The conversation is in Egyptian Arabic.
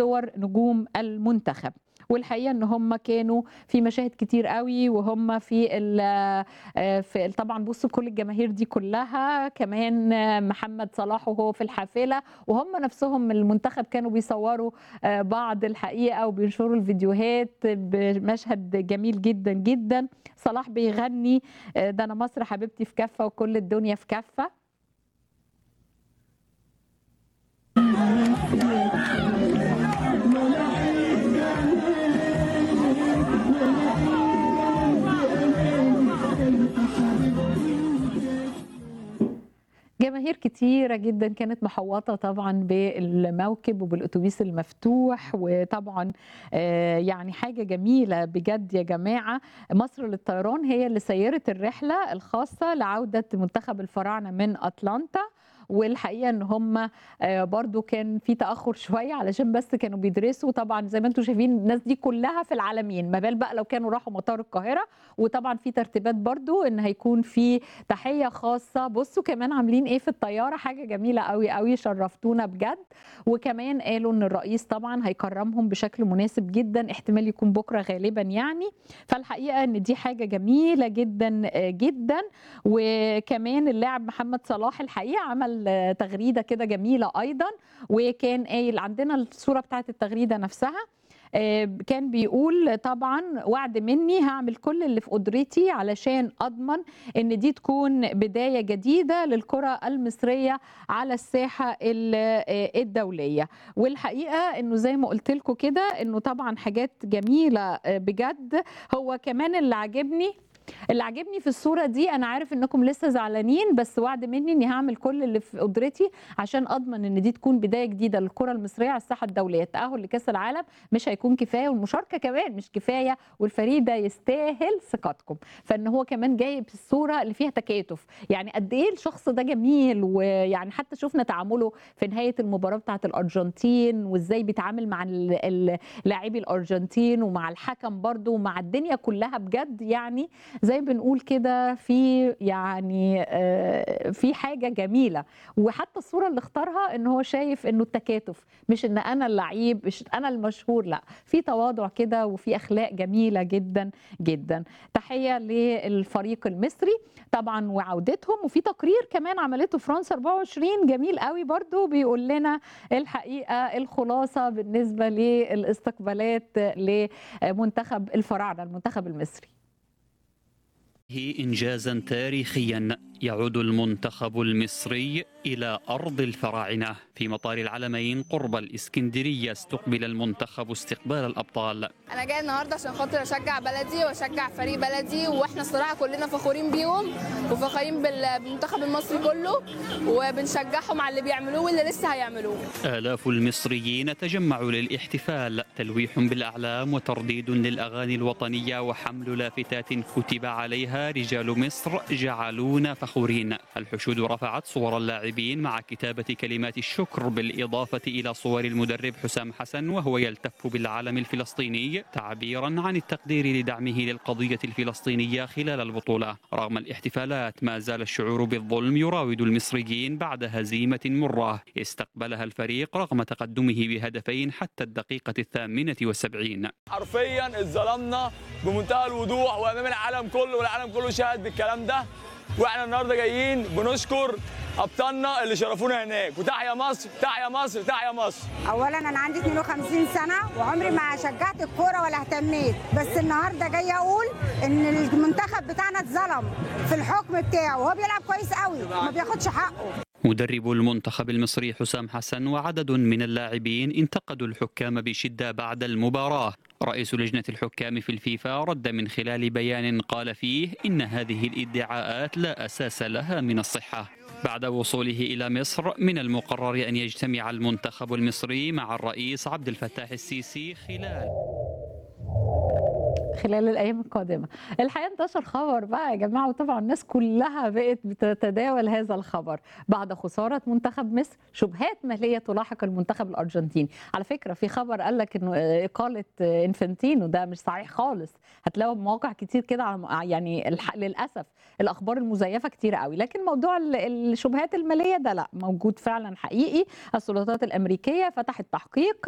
صور نجوم المنتخب والحقيقه ان هم كانوا في مشاهد كتير قوي وهم في ال في طبعا بصوا كل الجماهير دي كلها كمان محمد صلاح وهو في الحافله وهم نفسهم المنتخب كانوا بيصوروا بعض الحقيقه وبينشروا الفيديوهات بمشهد جميل جدا جدا صلاح بيغني ده انا مصر حبيبتي في كفه وكل الدنيا في كفه جماهير كتيرة جدا كانت محوطة طبعا بالموكب وبالأتوبيس المفتوح وطبعا يعني حاجة جميلة بجد يا جماعة مصر للطيران هي اللي سيرت الرحلة الخاصة لعودة منتخب الفراعنة من أتلانتا والحقيقه ان هم برضو كان في تاخر شويه علشان بس كانوا بيدرسوا طبعا زي ما انتم شايفين الناس دي كلها في العالمين ما بال بقى لو كانوا راحوا مطار القاهره وطبعا في ترتيبات برضو ان هيكون في تحيه خاصه بصوا كمان عاملين ايه في الطياره حاجه جميله قوي قوي شرفتونا بجد وكمان قالوا ان الرئيس طبعا هيكرمهم بشكل مناسب جدا احتمال يكون بكره غالبا يعني فالحقيقه ان دي حاجه جميله جدا جدا وكمان اللاعب محمد صلاح الحقيقه عمل تغريده كده جميله ايضا وكان قايل عندنا الصوره بتاعت التغريده نفسها كان بيقول طبعا وعد مني هعمل كل اللي في قدرتي علشان اضمن ان دي تكون بدايه جديده للكره المصريه على الساحه الدوليه والحقيقه انه زي ما قلت لكم كده انه طبعا حاجات جميله بجد هو كمان اللي عاجبني اللي عاجبني في الصوره دي انا عارف انكم لسه زعلانين بس وعد مني اني هعمل كل اللي في قدرتي عشان اضمن ان دي تكون بدايه جديده للكره المصريه على الساحه الدوليه التاهل لكاس العالم مش هيكون كفايه والمشاركه كمان مش كفايه والفريق ده يستاهل ثقتكم فان هو كمان جايب الصوره اللي فيها تكاتف يعني قد ايه الشخص ده جميل ويعني حتى شفنا تعامله في نهايه المباراه بتاعه الارجنتين وازاي بيتعامل مع لاعبي الارجنتين ومع الحكم برده ومع الدنيا كلها بجد يعني زي بنقول كده في يعني في حاجه جميله وحتى الصوره اللي اختارها ان هو شايف انه التكاتف مش ان انا اللعيب مش انا المشهور لا في تواضع كده وفي اخلاق جميله جدا جدا تحيه للفريق المصري طبعا وعودتهم وفي تقرير كمان عملته فرنسا 24 جميل قوي برضو بيقول لنا الحقيقه الخلاصه بالنسبه للاستقبالات لمنتخب الفراعنه المنتخب المصري إنجازا تاريخيا يعود المنتخب المصري إلى أرض الفراعنة في مطار العلمين قرب الإسكندرية استقبل المنتخب استقبال الأبطال أنا جاي النهاردة عشان خاطر أشجع بلدي وأشجع فريق بلدي وإحنا الصراحة كلنا فخورين بيهم وفخورين بالمنتخب المصري كله وبنشجعهم على اللي بيعملوه واللي لسه هيعملوه آلاف المصريين تجمعوا للاحتفال تلويح بالأعلام وترديد للأغاني الوطنية وحمل لافتات كتب عليها رجال مصر جعلونا فخورين الحشود رفعت صور اللاعبين مع كتابة كلمات الشكر بالإضافة إلى صور المدرب حسام حسن وهو يلتف بالعلم الفلسطيني تعبيرا عن التقدير لدعمه للقضية الفلسطينية خلال البطولة رغم الاحتفالات ما زال الشعور بالظلم يراود المصريين بعد هزيمة مرة استقبلها الفريق رغم تقدمه بهدفين حتى الدقيقة الثامنة والسبعين حرفيا اتظلمنا بمنتهى الوضوح وامام العالم كله والعالم كله شاهد بالكلام ده واحنا النهارده جايين بنشكر ابطالنا اللي شرفونا هناك وتحيا مصر تحيا مصر تحيا مصر اولا انا عندي 52 سنه وعمري ما شجعت الكوره ولا اهتميت بس النهارده جايه اقول ان المنتخب بتاعنا اتظلم في الحكم بتاعه وهو بيلعب كويس قوي ما بياخدش حقه مدرب المنتخب المصري حسام حسن وعدد من اللاعبين انتقدوا الحكام بشدة بعد المباراة رئيس لجنة الحكام في الفيفا رد من خلال بيان قال فيه إن هذه الادعاءات لا أساس لها من الصحة بعد وصوله إلى مصر من المقرر أن يجتمع المنتخب المصري مع الرئيس عبد الفتاح السيسي خلال خلال الايام القادمه الحقيقه انتشر خبر بقى يا جماعه وطبعا الناس كلها بقت بتتداول هذا الخبر بعد خساره منتخب مصر شبهات ماليه تلاحق المنتخب الارجنتيني على فكره في خبر قال لك انه اقاله انفنتينو ده مش صحيح خالص هتلاقوا مواقع كتير كده يعني للاسف الاخبار المزيفه كتير قوي لكن موضوع الشبهات الماليه ده لا موجود فعلا حقيقي السلطات الامريكيه فتحت تحقيق